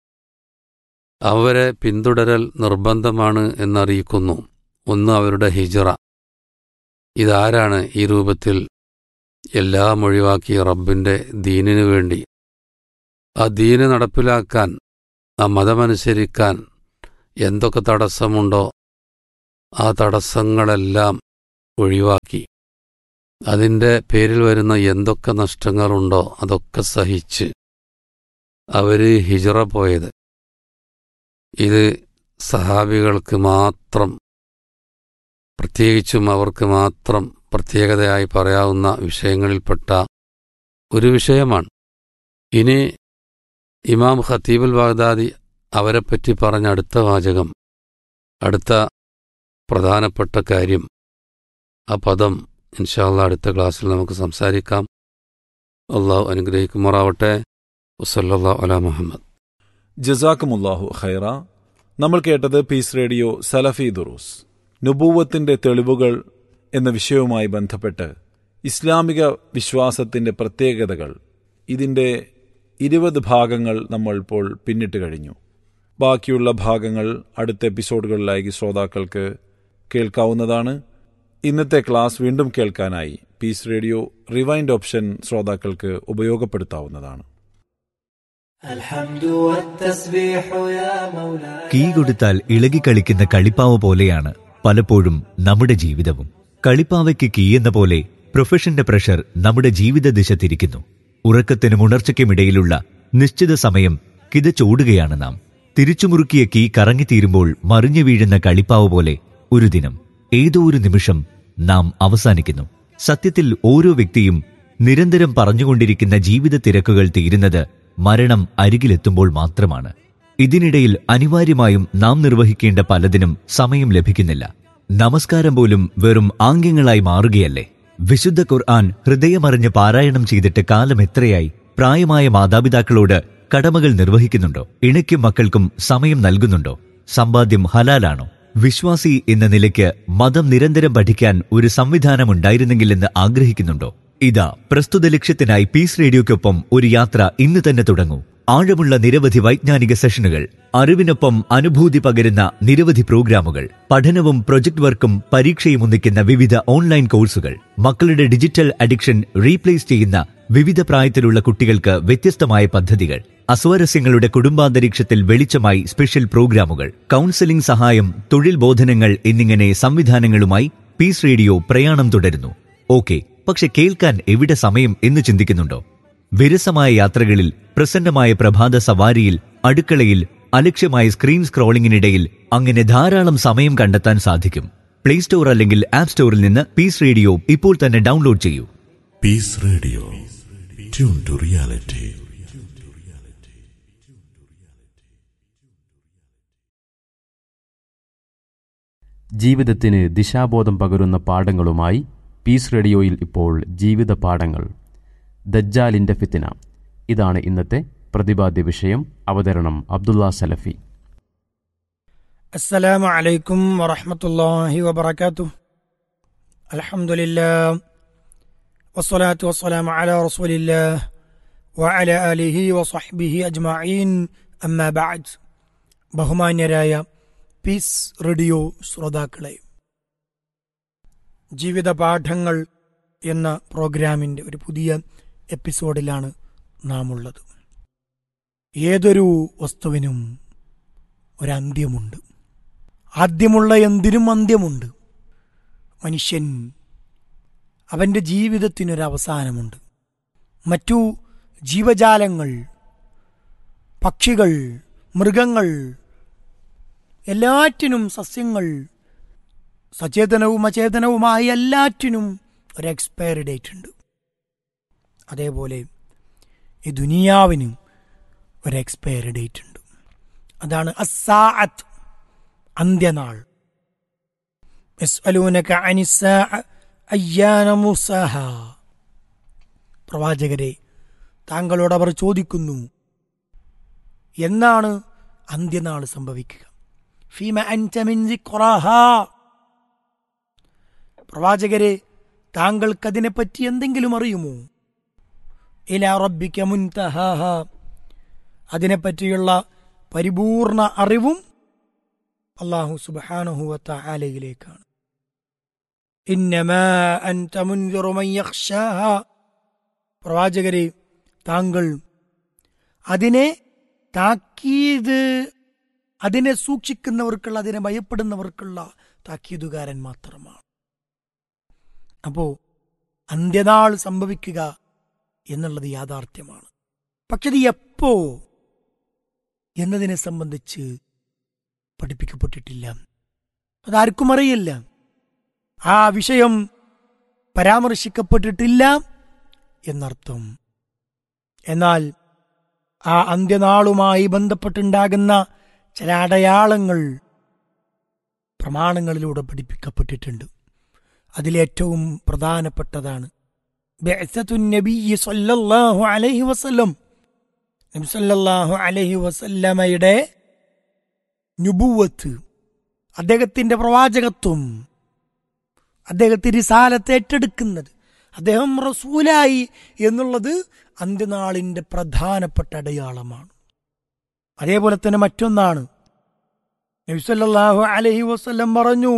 അവരെ പിന്തുടരൽ നിർബന്ധമാണ് എന്നറിയിക്കുന്നു ഒന്ന് അവരുടെ ഹിജറ ഇതാരാണ് ഈ രൂപത്തിൽ എല്ലാം ഒഴിവാക്കി റബ്ബിൻ്റെ ദീനിനു വേണ്ടി ആ ദീന് നടപ്പിലാക്കാൻ ആ മതമനുസരിക്കാൻ എന്തൊക്കെ തടസ്സമുണ്ടോ ആ തടസ്സങ്ങളെല്ലാം ഒഴിവാക്കി അതിൻ്റെ പേരിൽ വരുന്ന എന്തൊക്കെ നഷ്ടങ്ങളുണ്ടോ അതൊക്കെ സഹിച്ച് അവർ ഹിജറ പോയത് ഇത് സഹാബികൾക്ക് മാത്രം പ്രത്യേകിച്ചും അവർക്ക് മാത്രം പ്രത്യേകതയായി പറയാവുന്ന വിഷയങ്ങളിൽപ്പെട്ട ഒരു വിഷയമാണ് ഇനി ഇമാം ഖത്തീബുൽ ബാഗ്ദാദി അവരെപ്പറ്റി പറഞ്ഞ അടുത്ത വാചകം അടുത്ത പ്രധാനപ്പെട്ട കാര്യം ആ പദം ഇൻഷാല്ല അടുത്ത ക്ലാസ്സിൽ നമുക്ക് സംസാരിക്കാം അള്ളാഹു അനുഗ്രഹിക്കുമാറാവട്ടെ വസല്ലാ അല മുഹമ്മദ് ജസാക്കുമുല്ലാഹു ഖൈറ നമ്മൾ കേട്ടത് പീസ് റേഡിയോ സലഫി ദുറൂസ് നുബൂവത്തിന്റെ തെളിവുകൾ എന്ന വിഷയവുമായി ബന്ധപ്പെട്ട് ഇസ്ലാമിക വിശ്വാസത്തിന്റെ പ്രത്യേകതകൾ ഇതിന്റെ ഇരുപത് ഭാഗങ്ങൾ നമ്മൾ ഇപ്പോൾ പിന്നിട്ട് കഴിഞ്ഞു ബാക്കിയുള്ള ഭാഗങ്ങൾ അടുത്ത എപ്പിസോഡുകളിലായി ശ്രോതാക്കൾക്ക് കേൾക്കാവുന്നതാണ് ഇന്നത്തെ ക്ലാസ് വീണ്ടും കേൾക്കാനായി പീസ് റേഡിയോ റിവൈൻഡ് ഓപ്ഷൻ ശ്രോതാക്കൾക്ക് ഉപയോഗപ്പെടുത്താവുന്നതാണ് കീ കൊടുത്താൽ ഇളകിക്കളിക്കുന്ന കളിപ്പാവ പോലെയാണ് പലപ്പോഴും നമ്മുടെ ജീവിതവും കളിപ്പാവയ്ക്ക് കീ എന്ന പോലെ പ്രൊഫഷന്റെ പ്രഷർ നമ്മുടെ ജീവിത ദിശ തിരിക്കുന്നു ഉറക്കത്തിനും ഉണർച്ചയ്ക്കുമിടയിലുള്ള നിശ്ചിത സമയം കിതച്ചോടുകയാണ് നാം തിരിച്ചുമുറുക്കിയ കീ കറങ്ങിത്തീരുമ്പോൾ മറിഞ്ഞു വീഴുന്ന കളിപ്പാവ് പോലെ ഒരു ദിനം ഏതോ ഒരു നിമിഷം നാം അവസാനിക്കുന്നു സത്യത്തിൽ ഓരോ വ്യക്തിയും നിരന്തരം പറഞ്ഞുകൊണ്ടിരിക്കുന്ന ജീവിത തിരക്കുകൾ തീരുന്നത് മരണം അരികിലെത്തുമ്പോൾ മാത്രമാണ് ഇതിനിടയിൽ അനിവാര്യമായും നാം നിർവഹിക്കേണ്ട പലതിനും സമയം ലഭിക്കുന്നില്ല നമസ്കാരം പോലും വെറും ആംഗ്യങ്ങളായി മാറുകയല്ലേ വിശുദ്ധ ഖുർആൻ ഹൃദയമറിഞ്ഞ് പാരായണം ചെയ്തിട്ട് കാലം എത്രയായി പ്രായമായ മാതാപിതാക്കളോട് കടമകൾ നിർവഹിക്കുന്നുണ്ടോ ഇണയ്ക്കും മക്കൾക്കും സമയം നൽകുന്നുണ്ടോ സമ്പാദ്യം ഹലാലാണോ വിശ്വാസി എന്ന നിലയ്ക്ക് മതം നിരന്തരം പഠിക്കാൻ ഒരു സംവിധാനം ഉണ്ടായിരുന്നെങ്കിലെന്ന് ആഗ്രഹിക്കുന്നുണ്ടോ ഇതാ പ്രസ്തുത ലക്ഷ്യത്തിനായി പീസ് റേഡിയോയ്ക്കൊപ്പം ഒരു യാത്ര ഇന്ന് തന്നെ തുടങ്ങൂ ആഴമുള്ള നിരവധി വൈജ്ഞാനിക സെഷനുകൾ അറിവിനൊപ്പം അനുഭൂതി പകരുന്ന നിരവധി പ്രോഗ്രാമുകൾ പഠനവും പ്രൊജക്ട് വർക്കും പരീക്ഷയും ഒന്നിക്കുന്ന വിവിധ ഓൺലൈൻ കോഴ്സുകൾ മക്കളുടെ ഡിജിറ്റൽ അഡിക്ഷൻ റീപ്ലേസ് ചെയ്യുന്ന വിവിധ പ്രായത്തിലുള്ള കുട്ടികൾക്ക് വ്യത്യസ്തമായ പദ്ധതികൾ അസ്വാരസ്യങ്ങളുടെ കുടുംബാന്തരീക്ഷത്തിൽ വെളിച്ചമായി സ്പെഷ്യൽ പ്രോഗ്രാമുകൾ കൗൺസിലിംഗ് സഹായം തൊഴിൽ ബോധനങ്ങൾ എന്നിങ്ങനെ സംവിധാനങ്ങളുമായി പീസ് റേഡിയോ പ്രയാണം തുടരുന്നു ഓക്കെ പക്ഷെ കേൾക്കാൻ എവിടെ സമയം എന്ന് ചിന്തിക്കുന്നുണ്ടോ വിരസമായ യാത്രകളിൽ പ്രസന്നമായ പ്രഭാത സവാരിയിൽ അടുക്കളയിൽ അലക്ഷ്യമായ സ്ക്രീൻ സ്ക്രോളിംഗിനിടയിൽ അങ്ങനെ ധാരാളം സമയം കണ്ടെത്താൻ സാധിക്കും പ്ലേ സ്റ്റോർ അല്ലെങ്കിൽ ആപ്പ് സ്റ്റോറിൽ നിന്ന് പീസ് റേഡിയോ ഇപ്പോൾ തന്നെ ഡൗൺലോഡ് ചെയ്യൂ Peace Radio. Tune to reality. ജീവിതത്തിന് ദിശാബോധം പകരുന്ന പാഠങ്ങളുമായി പീസ് റേഡിയോയിൽ ഇപ്പോൾ ജീവിത പാഠങ്ങൾ ദജ്ജാലിന്റെ ഫിത്തിന ഇതാണ് ഇന്നത്തെ പ്രതിപാദ്യ വിഷയം അവതരണം അബ്ദുള്ള സലഫി السلام عليكم ورحمة الله وبركاته الحمد لله والصلاة والسلام على رسول الله وعلى آله وصحبه أجمعين أما بعد ബഹുമാന്യരായ പീസ് റേഡിയോ ശ്രോതാക്കളെ ജീവിത പാഠങ്ങൾ എന്ന പ്രോഗ്രാമിൻ്റെ ഒരു പുതിയ എപ്പിസോഡിലാണ് നാം ഉള്ളത് ഏതൊരു വസ്തുവിനും ഒരന്ത്യമുണ്ട് ആദ്യമുള്ള എന്തിനും അന്ത്യമുണ്ട് മനുഷ്യൻ അവൻ്റെ ജീവിതത്തിനൊരവസാനമുണ്ട് മറ്റു ജീവജാലങ്ങൾ പക്ഷികൾ മൃഗങ്ങൾ എല്ലാറ്റിനും സസ്യങ്ങൾ സചേതനവും അചേതനവുമായ എല്ലാറ്റിനും ഒരു എക്സ്പയറി ഡേറ്റ് ഉണ്ട് അതേപോലെ ഈ ദുനിയാവിന് ഒരു എക്സ്പയറി ഡേറ്റ് ഉണ്ട് അതാണ് അസാഅത്ത് അന്ത്യനാൾ യസ്അലൂനക അനിസ്സാഅ അയ്യാന മുസാഹ പ്രവാചകരെ താങ്കളോട് അവർ ചോദിക്കുന്നു എന്നാണ് അന്ത്യനാൾ സംഭവിക്കുക ഫീമ അൻത മിൻ സിക്റാഹാ പ്രവാചകരെ താങ്കൾക്കതിനെപ്പറ്റി എന്തെങ്കിലും അറിയുമോ ഇല റബ്ബിക മുൻതഹാഹ അതിനെപ്പറ്റിയുള്ള പരിപൂർണ അറിവും അള്ളാഹു സുബാനഹുവത്ത ആലയിലേക്കാണ് ഇന്നമാ അൻത മുൻദിറു മൻ യഖ്ശാഹ പ്രവാചകരെ താങ്കൾ അതിനെ താക്കീത് അതിനെ സൂക്ഷിക്കുന്നവർക്കുള്ള അതിനെ ഭയപ്പെടുന്നവർക്കുള്ള താക്കീതുകാരൻ മാത്രമാണ് അപ്പോ അന്ത്യനാൾ സംഭവിക്കുക എന്നുള്ളത് യാഥാർത്ഥ്യമാണ് പക്ഷെ ഇത് എപ്പോ എന്നതിനെ സംബന്ധിച്ച് പഠിപ്പിക്കപ്പെട്ടിട്ടില്ല അതാർക്കും അറിയില്ല ആ വിഷയം പരാമർശിക്കപ്പെട്ടിട്ടില്ല എന്നർത്ഥം എന്നാൽ ആ അന്ത്യനാളുമായി ബന്ധപ്പെട്ടുണ്ടാകുന്ന ചില അടയാളങ്ങൾ പ്രമാണങ്ങളിലൂടെ പഠിപ്പിക്കപ്പെട്ടിട്ടുണ്ട് അതിലേറ്റവും പ്രധാനപ്പെട്ടതാണ് ബിഅ്സത്തുൻ നബിയ്യി സ്വല്ലല്ലാഹു അലൈഹി വസല്ലം നബി സല്ലല്ലാഹു അലൈഹി വസല്ലമയുടെ നുബുവത്ത് അദ്ദേഹത്തിന്റെ പ്രവാചകത്വം അദ്ദേഹത്തിന്റെ റിസാലത്ത് ഏറ്റെടുക്കുന്നത് അദ്ദേഹം റസൂലായി എന്നുള്ളത് അന്ത്യനാളിന്റെ പ്രധാനപ്പെട്ട അടയാളമാണ് അതേപോലെ തന്നെ മറ്റൊന്നാണ് നബിസല്ലാഹു അലൈഹി വസല്ലം പറഞ്ഞു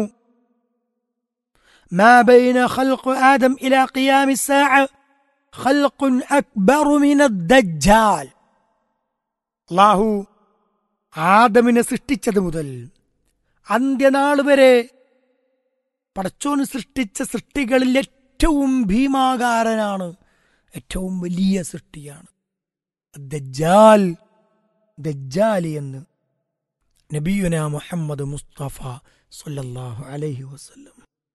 ما بين خلق آدم إلى قيام الساعة خلق أكبر من الدجال അള്ളാഹു ആദമിനെ സൃഷ്ടിച്ചത് മുതൽ അന്ത്യനാൾ വരെ പടച്ചോന് സൃഷ്ടിച്ച സൃഷ്ടികളിൽ ഏറ്റവും ഭീമാകാരനാണ് ഏറ്റവും വലിയ സൃഷ്ടിയാണ് ദജ്ജാൽ ദജ്ജാലി എന്ന് നബിയുന മുഹമ്മദ് മുസ്തഫ സല്ലല്ലാഹു അലൈഹി വസല്ലം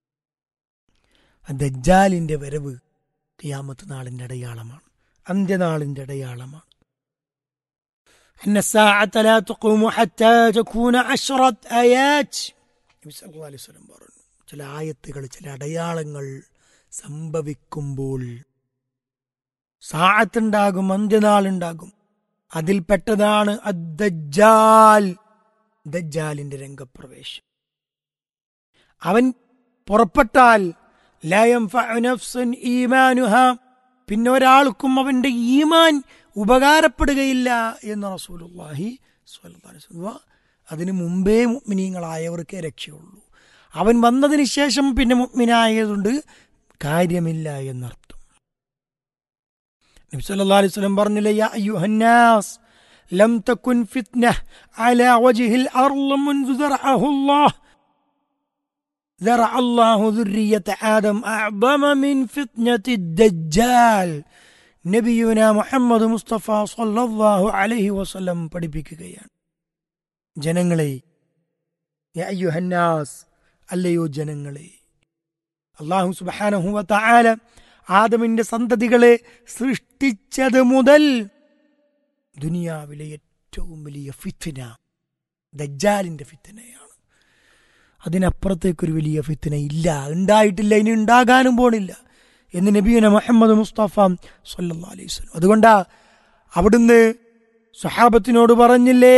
ദജ്ജാലിന്റെ വരവ് ഖിയാമത്ത് നാളിന്റെ അടയാളമാണ് അന്ത്യനാളിന്റെ അടയാളമാണ് أن الساعة لا تقوم حتى تكون عشرة آيات നബി സല്ലല്ലാഹു അലൈഹി വസല്ലം പറഞ്ഞു ചില ആയത്തുകൾ ചില അടയാളങ്ങൾ സംഭവിക്കുമ്പോൾ സാഴത്തുണ്ടാകും അന്ത്യനാളുണ്ടാകും അതിൽപ്പെട്ടതാണ് അദ്ദജ്ജാൽ ദജ്ജാലിന്റെ രംഗപ്രവേശം അവൻ പുറപ്പെട്ടാൽ ലയം ഈമാനുഹ പിന്നെ ഒരാൾക്കും അവന്റെ ഈമാൻ ഉപകാരപ്പെടുകയില്ല എന്ന് റസൂലുള്ളാഹി സ്വല്ലല്ലാഹു അലൈഹി വസല്ലം അതിനു മുമ്പേ മുഅ്മിനീങ്ങളായവർക്കേ രക്ഷയുള്ളൂ അവൻ വന്നതിന് ശേഷം പിന്നെ മുഅ്മിനായതുകൊണ്ട് കാര്യമില്ല എന്നർത്ഥം നബി സല്ലല്ലാഹു അലൈഹി വസല്ലം പറഞ്ഞില്ലേ യാ അയ്യുഹന്നാസ് ലം തകുൻ ഫിത്ന അലാ വജ്ഹിൽ അർള് മുൻദു ദറഅഹു അല്ലാഹ് ذرع الله ذرية آدم أعظم من فتنة الدجال നബിയുന മുഹമ്മദ് മുസ്തഫ സല്ലല്ലാഹു അലൈഹി വസല്ലം പഠിപ്പിക്കുകയാണ് ജനങ്ങളെ യാ അയ്യുഹന്നാസ് അല്ലയോ ജനങ്ങളെ അള്ളാഹു സുബ്ഹാനഹു വ തആല ആദമിന്റെ സന്തതികളെ സൃഷ്ടിച്ചത് മുതൽ ദുനിയാവിലെ ഏറ്റവും വലിയ ഫിത്തിന ദജ്ജാലിന്റെ ഫിത്തിനയാണ് അതിനപ്പുറത്തേക്കൊരു വലിയ ഫിത്തിന ഇല്ല ഉണ്ടായിട്ടില്ല ഇനി ഉണ്ടാകാനും പോണില്ല എന്ന് നബിയുന മുഹമ്മദ് മുസ്തഫ സല്ലല്ലാഹു അലൈഹി വസല്ലം അതുകൊണ്ടാ അവിടുന്ന് സഹാബത്തിനോട് പറഞ്ഞില്ലേ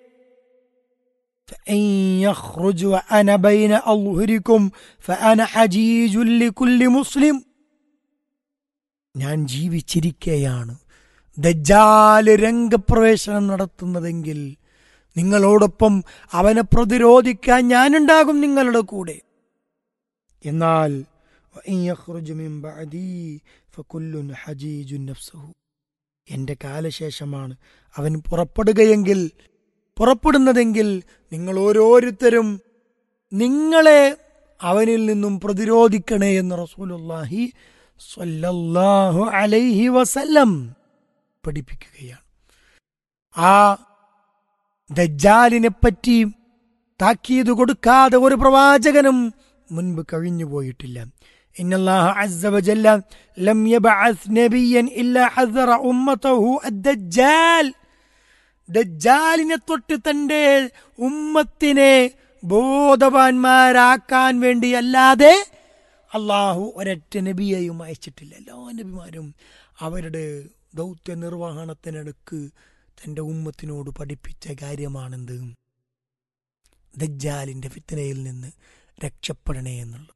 فإن يخرج وأنا بين أظهركم فأنا حجيج لكل مسلم ഞാൻ ജീവിച്ചിരിക്കെയാണ് ദജ്ജാല് രംഗപ്രവേശനം നടത്തുന്നതെങ്കിൽ നിങ്ങളോടൊപ്പം അവനെ പ്രതിരോധിക്കാൻ ഞാനുണ്ടാകും നിങ്ങളുടെ കൂടെ എന്നാൽ وإن يخرج من بعدي فكل حجيج نفسه എന്റെ കാലശേഷമാണ് അവൻ പുറപ്പെടുകയെങ്കിൽ പുറപ്പെടുന്നതെങ്കിൽ നിങ്ങൾ ഓരോരുത്തരും നിങ്ങളെ അവനിൽ നിന്നും പ്രതിരോധിക്കണേ എന്ന് റസൂലുള്ളാഹി സ്വല്ലല്ലാഹു അലൈഹി വസല്ലം പഠിപ്പിക്കുകയാണ് ആ ദജ്ജാലിനെ പറ്റി താക്കീത് കൊടുക്കാതെ ഒരു പ്രവാചകനും മുൻപ് കഴിഞ്ഞു പോയിട്ടില്ല إن الله عز وجل لم يبعث نبيا إلا حذر أمته الدجال ദജ്ജാലിനെ തൊട്ട് തന്റെ ഉമ്മത്തിനെ ബോധവാന്മാരാക്കാൻ വേണ്ടിയല്ലാതെ അള്ളാഹു ഒരൊറ്റ നബിയെയും അയച്ചിട്ടില്ല എല്ലാ നബിമാരും അവരുടെ ദൗത്യ നിർവഹണത്തിനടുക്ക് തന്റെ ഉമ്മത്തിനോട് പഠിപ്പിച്ച കാര്യമാണെന്ത് ദജ്ജാലിന്റെ ഫിത്തനയിൽ നിന്ന് രക്ഷപ്പെടണേ എന്നുള്ളത്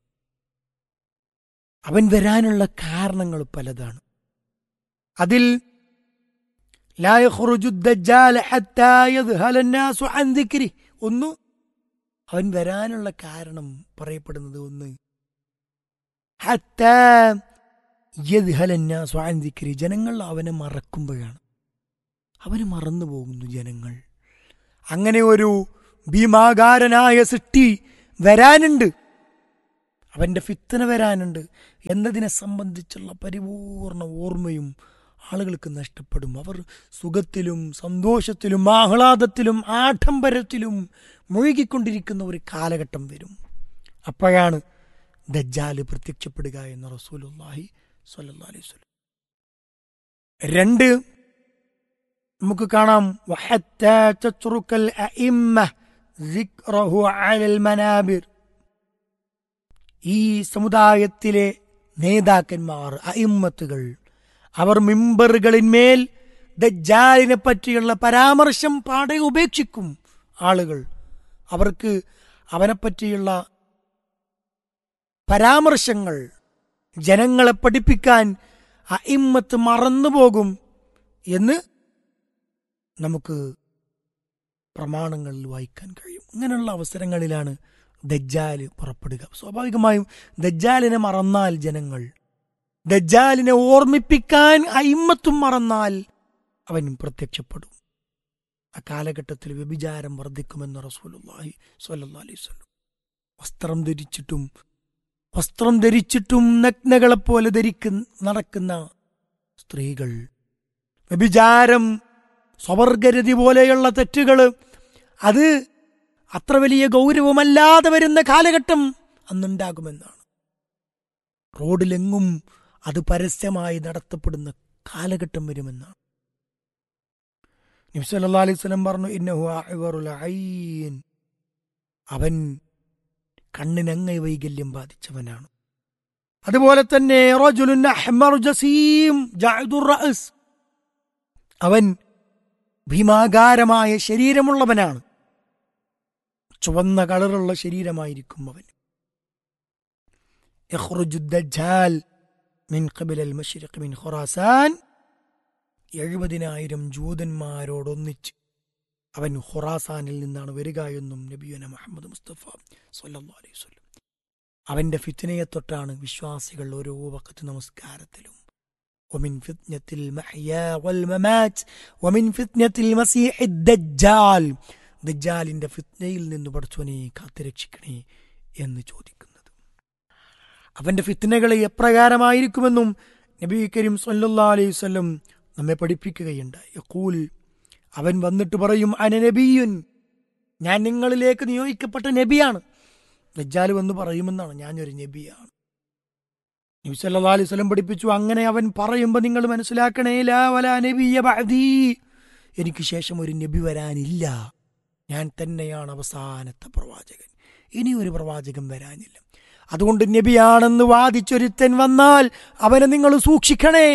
അവൻ വരാനുള്ള കാരണങ്ങൾ പലതാണ് അതിൽ لا يخرج الدجال حتى يذهل الناس عن ذكره ഒന്ന് അവൻ വരാനുള്ള കാരണം പറയപ്പെടുന്നത് ഒന്ന് حتى يذهل الناس عن ذكره ജനങ്ങൾ അവനെ മറക്കുമ്പോഴാണ് അവന് മറന്നു പോകുന്നു ജനങ്ങൾ അങ്ങനെ ഒരു ഭീമാകാരനായ സൃഷ്ടി വരാനുണ്ട് അവന്റെ ഫിത്തന വരാനുണ്ട് എന്നതിനെ സംബന്ധിച്ചുള്ള പരിപൂർണ ഓർമ്മയും ആളുകൾക്ക് നഷ്ടപ്പെടും അവർ സുഖത്തിലും സന്തോഷത്തിലും ആഹ്ലാദത്തിലും ആഡംബരത്തിലും മുഴുകിക്കൊണ്ടിരിക്കുന്ന ഒരു കാലഘട്ടം വരും അപ്പോഴാണ് ദജ്ജാല് പ്രത്യക്ഷപ്പെടുക എന്ന് റസൂലുള്ളാഹി സ്വല്ലല്ലാഹി അലൈഹി വസല്ലം രണ്ട് നമുക്ക് കാണാം വഹത്താ തത്റുക്കൽ അഇമ്മ സിക്റഹു അലൽ മനാബിർ ഈ സമുദായത്തിലെ നേതാക്കന്മാർ അയിമ്മത്തുകൾ അവർ മിമ്പറുകളിന്മേൽ ദജ്ജാലിനെ പറ്റിയുള്ള പരാമർശം പാടെ ഉപേക്ഷിക്കും ആളുകൾ അവർക്ക് അവനെപ്പറ്റിയുള്ള പരാമർശങ്ങൾ ജനങ്ങളെ പഠിപ്പിക്കാൻ അയിമ്മത്ത് മറന്നുപോകും എന്ന് നമുക്ക് പ്രമാണങ്ങളിൽ വായിക്കാൻ കഴിയും ഇങ്ങനെയുള്ള അവസരങ്ങളിലാണ് ദജ്ജാല് പുറപ്പെടുക സ്വാഭാവികമായും ദജ്ജാലിനെ മറന്നാൽ ജനങ്ങൾ ദജ്ജാലിനെ ഓർമ്മിപ്പിക്കാൻ അയിമ്മത്തും മറന്നാൽ അവൻ പ്രത്യക്ഷപ്പെടും ആ കാലഘട്ടത്തിൽ വ്യഭിചാരം വർദ്ധിക്കുമെന്ന് റസൂലുള്ളാഹി സ്വല്ലല്ലാഹി അലൈഹി വസല്ലം വസ്ത്രം ധരിച്ചിട്ടും വസ്ത്രം ധരിച്ചിട്ടും നഗ്നകളെപ്പോലെ ധരിക്കുന്ന നടക്കുന്ന സ്ത്രീകൾ വ്യഭിചാരം സ്വവർഗരതി പോലെയുള്ള തെറ്റുകൾ അത് അത്ര വലിയ ഗൗരവമല്ലാതെ വരുന്ന കാലഘട്ടം അന്നുണ്ടാകുമെന്നാണ് റോഡിലെങ്ങും അത് പരസ്യമായി നടത്തപ്പെടുന്ന കാലഘട്ടം വരുമെന്നാണ് നബി സല്ലല്ലാഹു അലൈഹി വസല്ലം പറഞ്ഞു ഇന്നഹു അഅ്വറുൽ ഐൻ അവൻ കണ്ണിനങ്ങൈ വൈകല്യം ബാധിച്ചവനാണ് അതുപോലെ തന്നെ റജുലുൻ അഹ്മറു ജസീം ജഅദുർ റഅസ് അവൻ ഭീമാകാരമായ ശരീരമുള്ളവനാണ് ചുവന്ന കളറുള്ള ശരീരമായിരിക്കും അവൻ യഖ്റുജു ദജ്ജാൽ മിൻ ഖബിൽ അൽ മശ്രിഖ് മിൻ ഖുറാസാൻ എഴുപതിനായിരം ജൂതന്മാരോടൊന്നിച്ച് അവൻ ഖുറാസാനിൽ നിന്നാണ് വരിക എന്നും നബിയുന മുഹമ്മദ് മുസ്തഫ സല്ലല്ലാഹു അലൈഹി വസല്ലം അവന്റെ ഫിത്നയെ തൊട്ടാണ് വിശ്വാസികൾ ഓരോ വക്കത്ത് നമസ്കാരത്തിലും ومن فتنة المحيا والممات ومن فتنة المسيح الدجال ദജ്ജാലിന്റെ ഫിത്നയിൽ നിന്ന് പഠിച്ചവനെ കാത്തുരക്ഷിക്കണേ എന്ന് ചോദിക്കുന്നത് അവന്റെ ഫിത്നകളെ എപ്രകാരമായിരിക്കുമെന്നും നബി കരീം സല്ലല്ലാഹു അലൈഹി വസല്ലം നമ്മെ പഠിപ്പിക്കുകയുണ്ടായി യഖൂൽ അവൻ വന്നിട്ട് പറയും അന നബിയുൻ ഞാൻ നിങ്ങളിലേക്ക് നിയോഗിക്കപ്പെട്ട നബിയാണ് ദജ്ജാൽ വന്ന് പറയുമെന്നാണ് ഞാനൊരു നബിയാണ് നബി സല്ലല്ലാഹു അലൈഹി വസല്ലം പഠിപ്പിച്ചു അങ്ങനെ അവൻ പറയുമ്പോൾ നിങ്ങൾ മനസ്സിലാക്കണേ ലാ വലാ നബിയ ബഅദീ എനിക്ക് ശേഷം ഒരു നബി വരാനില്ല ഞാൻ തന്നെയാണ് അവസാനത്തെ പ്രവാചകൻ ഇനി ഒരു പ്രവാചകൻ വരാനില്ല അതുകൊണ്ട് നബിയാണെന്ന് വാദിച്ചൊരുത്തൻ വന്നാൽ അവനെ നിങ്ങൾ സൂക്ഷിക്കണേ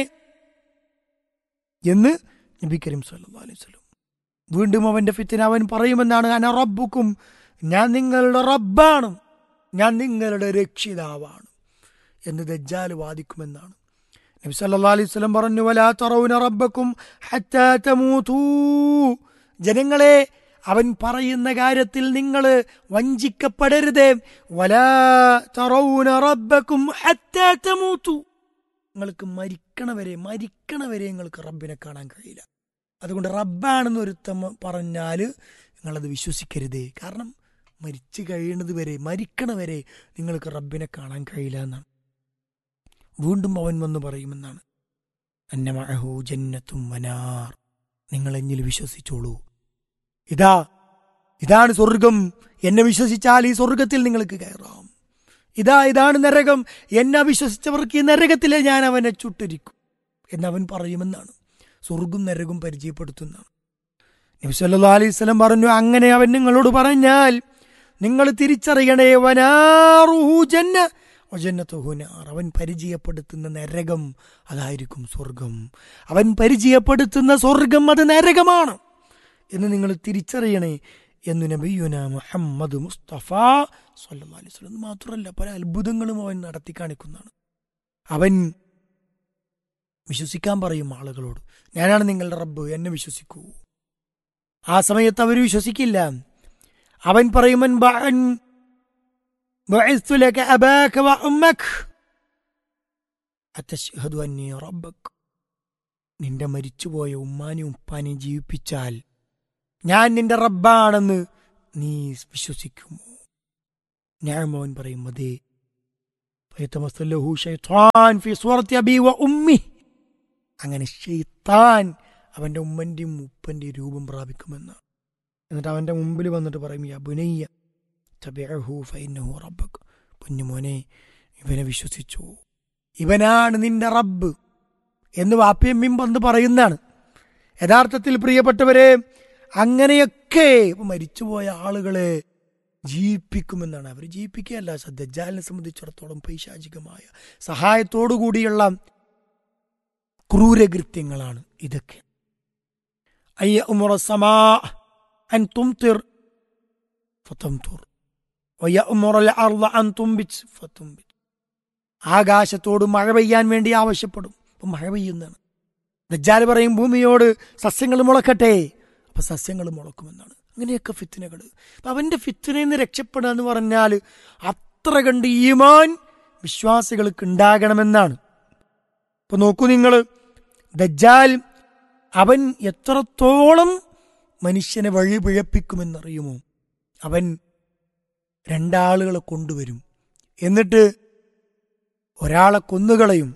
എന്ന് നബി കരീം സല്ലല്ലാഹു അലൈഹി വസല്ലം വീണ്ടും അവന്റെ ഫിത്തിന് അവൻ പറയുമെന്നാണ് അന റബ്ബുക്കും ഞാൻ നിങ്ങളുടെ റബ്ബാണ് ഞാൻ നിങ്ങളുടെ രക്ഷിതാവാണ് എന്ന് ദജ്ജാൽ വാദിക്കുമെന്നാണ് നബി സല്ലല്ലാഹു അലൈഹി വസല്ലം പറഞ്ഞു വലാ തറൗന റബ്ബക്കും ഹത്താ തമൂതൂ ജനങ്ങളെ അവൻ പറയുന്ന കാര്യത്തിൽ നിങ്ങൾ വഞ്ചിക്കപ്പെടരുത് വലാ തറൗന റബ്ബക്കും ഹത്താ തമൂതൂ നിങ്ങൾക്ക് മരിക്കണവരെ മരിക്കണവരെ നിങ്ങൾക്ക് റബ്ബിനെ കാണാൻ കഴിയില്ല അതുകൊണ്ട് റബ്ബാണെന്ന് ഒരുത്തം പറഞ്ഞാൽ നിങ്ങളത് വിശ്വസിക്കരുതേ കാരണം മരിച്ചു കഴിയുന്നത് വരെ മരിക്കണവരെ നിങ്ങൾക്ക് റബ്ബിനെ കാണാൻ കഴിയില്ല എന്നാണ് വീണ്ടും അവൻ വന്ന് പറയുമെന്നാണ് അന്നമഹു ജന്നത്തും വനാർ നിങ്ങൾ എന്നിൽ വിശ്വസിച്ചോളൂ ഇതാ ഇതാണ് സ്വർഗം എന്നെ വിശ്വസിച്ചാൽ ഈ സ്വർഗത്തിൽ നിങ്ങൾക്ക് കയറാം ഇതാ ഇതാണ് നരകം എന്നെ വിശ്വസിച്ചവർക്ക് ഈ നരകത്തിലെ ഞാൻ അവനെ ചുട്ടിരിക്കും എന്നവൻ പറയുമെന്നാണ് സ്വർഗം നരകം പരിചയപ്പെടുത്തുന്നതാണ് നബി സല്ലല്ലാഹു അലൈഹി വസല്ലം പറഞ്ഞു അങ്ങനെ അവൻ നിങ്ങളോട് പറഞ്ഞാൽ നിങ്ങൾ തിരിച്ചറിയണേ വനാറുഹു ജന്ന വജന്നത്തുഹു നാർ അവൻ പരിചയപ്പെടുത്തുന്ന നരകം അതായിരിക്കും സ്വർഗം അവൻ പരിചയപ്പെടുത്തുന്ന സ്വർഗം അത് നരകമാണ് എന്ന് നിങ്ങൾ തിരിച്ചറിയണേ എന്ന് നബിയുന മുഹമ്മദ് മുസ്തഫ സല്ലല്ലാഹു അലൈഹി വസല്ലം മാത്രമല്ല പല അത്ഭുതങ്ങളും അവൻ നടത്തി കാണിക്കുന്നതാണ് അവൻ വിശ്വസിക്കാൻ പറയും ആളുകളോട് ഞാനാണ് നിങ്ങളുടെ റബ്ബ് എന്നെ വിശ്വസിക്കൂ ആ സമയത്ത് അവർ വിശ്വസിക്കില്ല അവൻ പറയുമൻ ബഅൻ ബഅസ്തു ലക അബാക വഉമ്മക അത്തശ്ഹദു അന്നി റബ്ബക് നിന്റെ മരിച്ചുപോയ ഉമ്മാനെയും ഉപ്പാനെയും ജീവിപ്പിച്ചാൽ ഞാൻ നിന്റെ റബ്ബാണെന്ന് നീ വിശ്വസിക്കുമോ ഞാൻ അവൻ പറയും അതേ فيتمثل له شيطان في صورة أبي وأمي അങ്ങനെ ഷെയ്ത്താൻ അവന്റെ ഉമ്മന്റെയും ഉപ്പന്റെയും രൂപം പ്രാപിക്കുമെന്ന് എന്നിട്ട് അവന്റെ മുമ്പിൽ വന്നിട്ട് പറയും യാ ബുനയ്യ തബിഅഹു ഫൈനഹു റബ്ബക് പൊന്നുമോനെ ഇവനെ വിശ്വസിച്ചു ഇവനാണ് നിന്റെ റബ്ബ് എന്ന് വാപ്പിയമ്മിയും വന്ന് പറയുന്നതാണ് യഥാർത്ഥത്തിൽ പ്രിയപ്പെട്ടവരെ അങ്ങനെയൊക്കെ ഇപ്പൊ മരിച്ചുപോയ ആളുകളെ ജീവിപ്പിക്കുമെന്നാണ് അവർ ജീവിപ്പിക്കുകയല്ല ദജ്ജാലിനെ സംബന്ധിച്ചിടത്തോളം പൈശാചികമായ സഹായത്തോടു കൂടിയുള്ള ക്രൂരകൃത്യങ്ങളാണ് ഇതൊക്കെ അയ്യ ഉമറ സമാ അൻ തുംതിർ ഫതംതുർ വയ്യ ഉമറ അർള അൻ തുംബിച്ച് ഫതുംബിച്ച് ആകാശത്തോട് മഴ പെയ്യാൻ വേണ്ടി ആവശ്യപ്പെടും അപ്പൊ മഴ പെയ്യുന്നതാണ് ദജ്ജാൽ പറയും ഭൂമിയോട് സസ്യങ്ങൾ മുളക്കട്ടെ അപ്പൊ സസ്യങ്ങൾ മുളക്കുമെന്നാണ് അങ്ങനെയൊക്കെ ഫിത്തിനകൾ അപ്പൊ അവന്റെ ഫിത്തിനയിൽ നിന്ന് രക്ഷപ്പെടുക എന്ന് പറഞ്ഞാൽ അത്ര കണ്ട് ഈമാൻ വിശ്വാസികൾക്ക് ഉണ്ടാകണമെന്നാണ് ഇപ്പൊ നോക്കൂ നിങ്ങൾ ദജ്ജാൽ അവൻ എത്രത്തോളം മനുഷ്യനെ വഴി പിഴപ്പിക്കുമെന്നറിയുമോ അവൻ രണ്ടാളുകളെ കൊണ്ടുവരും എന്നിട്ട് ഒരാളെ കൊന്നുകളയും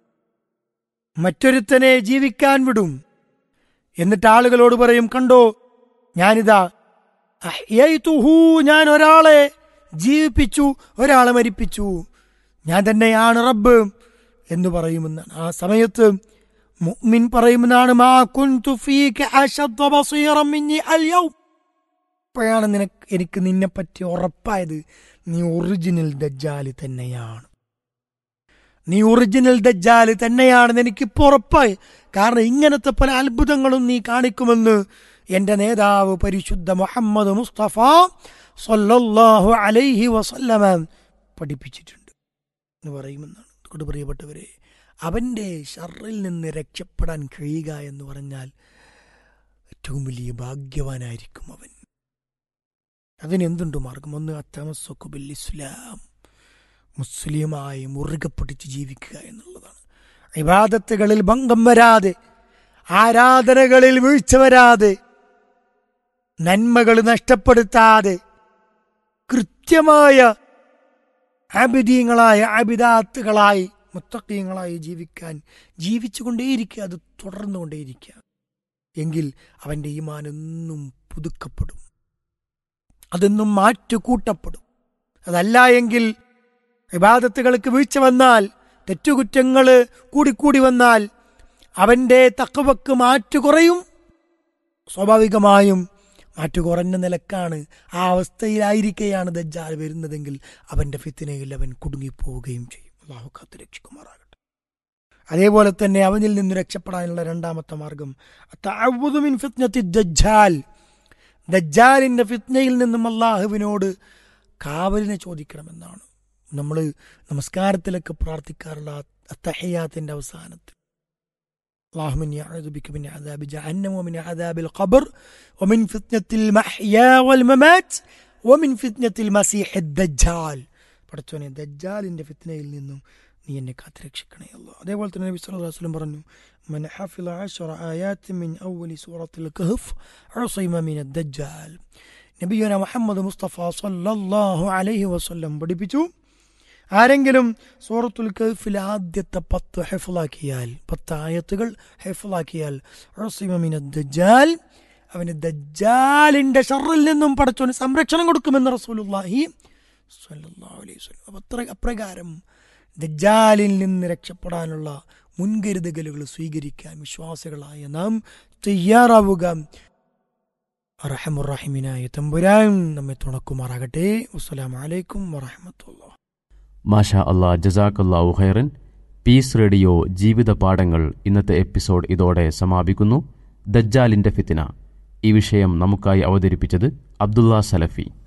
മറ്റൊരുത്തനെ ജീവിക്കാൻ വിടും എന്നിട്ട് ആളുകളോട് പറയും കണ്ടോ ഞാനിതാ അഹ്യയ്തുഹു, ഞാൻ ഒരാളെ ജീവിപ്പിച്ചു ഒരാളെ മരിപ്പിച്ചു ഞാൻ തന്നെയാണ് റബ്ബ് എന്ന് പറയുമെന്നാണ് ആ സമയത്ത് മുഅ്മിൻ പറയുമെന്നാണ് മാ കുൻതു ഫീക അശദ്ദ ബസീറൻ മിന്നി അൽയൗം ഇപ്പോഴാണ് നിനക്ക് എനിക്ക് നിന്നെ പറ്റി ഉറപ്പായത് നീ ഒറിജിനൽ ദജ്ജാല് തന്നെയാണ് നീ ഒറിജിനൽ ദജ്ജാല് തന്നെയാണെന്ന് എനിക്കിപ്പോ ഉറപ്പായി കാരണം ഇങ്ങനത്തെ പല അത്ഭുതങ്ങളും നീ കാണിക്കുമെന്ന് എന്റെ നേതാവ് പരിശുദ്ധ മുഹമ്മദ് മുസ്തഫ സല്ലല്ലാഹു അലൈഹി വസല്ലമ പഠിപ്പിച്ചിട്ടുണ്ട് എന്ന് പറയുമെന്നാണ് അതുകൊണ്ട് പ്രിയപ്പെട്ടവരെ അവന്റെ ഷറിൽ നിന്ന് രക്ഷപ്പെടാൻ കഴിയുക എന്ന് പറഞ്ഞാൽ ഏറ്റവും വലിയ ഭാഗ്യവാനായിരിക്കും അവൻ അതിനെന്തുണ്ട് മാർഗം ഒന്ന് അത്തമസ്വക്കുബിൽ ഇസ്ലാം മുസ്ലിമായി മുറുകെ പിടിച്ച് ജീവിക്കുക എന്നുള്ളതാണ് ഇബാദത്തുകളിൽ ഭംഗം വരാതെ ആരാധനകളിൽ വീഴ്ച വരാതെ നന്മകൾ നഷ്ടപ്പെടുത്താതെ കൃത്യമായ ആബിദീങ്ങളായ ആബിദാത്തുകളായി മുത്തക്കീങ്ങളായി ജീവിക്കാൻ ജീവിച്ചുകൊണ്ടേയിരിക്കുക അത് തുടർന്നുകൊണ്ടേയിരിക്കുക എങ്കിൽ അവന്റെ ഈമാൻ എന്നും പുതുക്കപ്പെടും അതെന്നും മാറ്റുകൂട്ടപ്പെടും അതല്ല എങ്കിൽ വിവാദത്തുകൾക്ക് വീഴ്ച വന്നാൽ തെറ്റുകുറ്റങ്ങൾ കൂടിക്കൂടി വന്നാൽ അവന്റെ തക്കവക്ക് മാറ്റു കുറയും സ്വാഭാവികമായും മാറ്റു കുറഞ്ഞ നിലക്കാണ് ആ അവസ്ഥയിലായിരിക്കെയാണ് ദജ്ജാൽ വരുന്നതെങ്കിൽ അവന്റെ ഫിത്തിനയിൽ അവൻ കുടുങ്ങിപ്പോവുകയും ചെയ്യും അള്ളാഹു കാത്ത് രക്ഷിക്കുമാറാകട്ടെ അതേപോലെ തന്നെ അവനിൽ നിന്ന് രക്ഷപ്പെടാനുള്ള രണ്ടാമത്തെ മാർഗം തഅവ്വുദു മിൻ ഫിത്നത്തി ദജ്ജാൽ ദജ്ജാലിന്റെ ഫിത്നയിൽ നിന്നും അള്ളാഹുവിനോട് കാവലിനെ ചോദിക്കണമെന്നാണ് നമ്മൾ നമസ്കാരത്തിലൊക്കെ പ്രാർത്ഥിക്കാറുള്ള അത്തഹയാത്തിന്റെ അവസാനത്തിൽ اللهم إني أعوذ بك من عذاب جهنم ومن عذاب القبر ومن فتنة المحيا والممات ومن فتنة المسيح الدجال പഠിച്ചോനെ ദജ്ജാലിന്റെ ഫിത്നയിൽ നിന്നും നീ എന്നെ കാത്തുരക്ഷിക്കണേ അല്ലോ അതേപോലെ തന്നെ നബി സല്ലല്ലാഹു അലൈഹി വസല്ലം പറഞ്ഞു من حفظ عشر آيات من أول سورة الكهف عصم من الدجال നബിയുന മുഹമ്മദ് മുസ്തഫ സല്ലല്ലാഹു അലൈഹി വസല്ലം പഠിപ്പിച്ചു ആരെങ്കിലും സൂറത്തുൽ കഹഫിലെ ആദ്യത്തെ പത്ത് ഹെഫലാക്കിയാൽ പത്ത് ആയത്തുകൾ ഹെഫലാക്കിയാൽ ഉസിമമിന ദജ്ജാൽ അവന് ദജ്ജാലിന്റെ ഷറിൽ നിന്നും പടച്ചോന് സംരക്ഷണം കൊടുക്കുമെന്ന് റസൂലുള്ളാഹി സ്വല്ലല്ലാഹു അലൈഹി വസല്ലം അപ്പോൾ അത്ര അപ്രകാരം ദജ്ജാലിൽ നിന്ന് രക്ഷപ്പെടാനുള്ള മുൻകരുതലുകൾ സ്വീകരിക്കാൻ വിശ്വാസികളായ നാം തയ്യാറാവുക അറഹമുറാഹിമിനായ തമ്പുരാൻ നമ്മെ തുണക്കുമാറാകട്ടെ വസ്സലാമലൈക്കും വറഹമത്തുള്ള മാഷാ അള്ളാ ജസാഖല്ലാഹു ഖൈറൻ പീസ് റേഡിയോ ജീവിത പാഠങ്ങൾ ഇന്നത്തെ എപ്പിസോഡ് ഇതോടെ സമാപിക്കുന്നു ദജ്ജാലിന്റെ ഫിത്തിന ഈ വിഷയം നമുക്കായി അവതരിപ്പിച്ചത് അബ്ദുള്ള സലഫി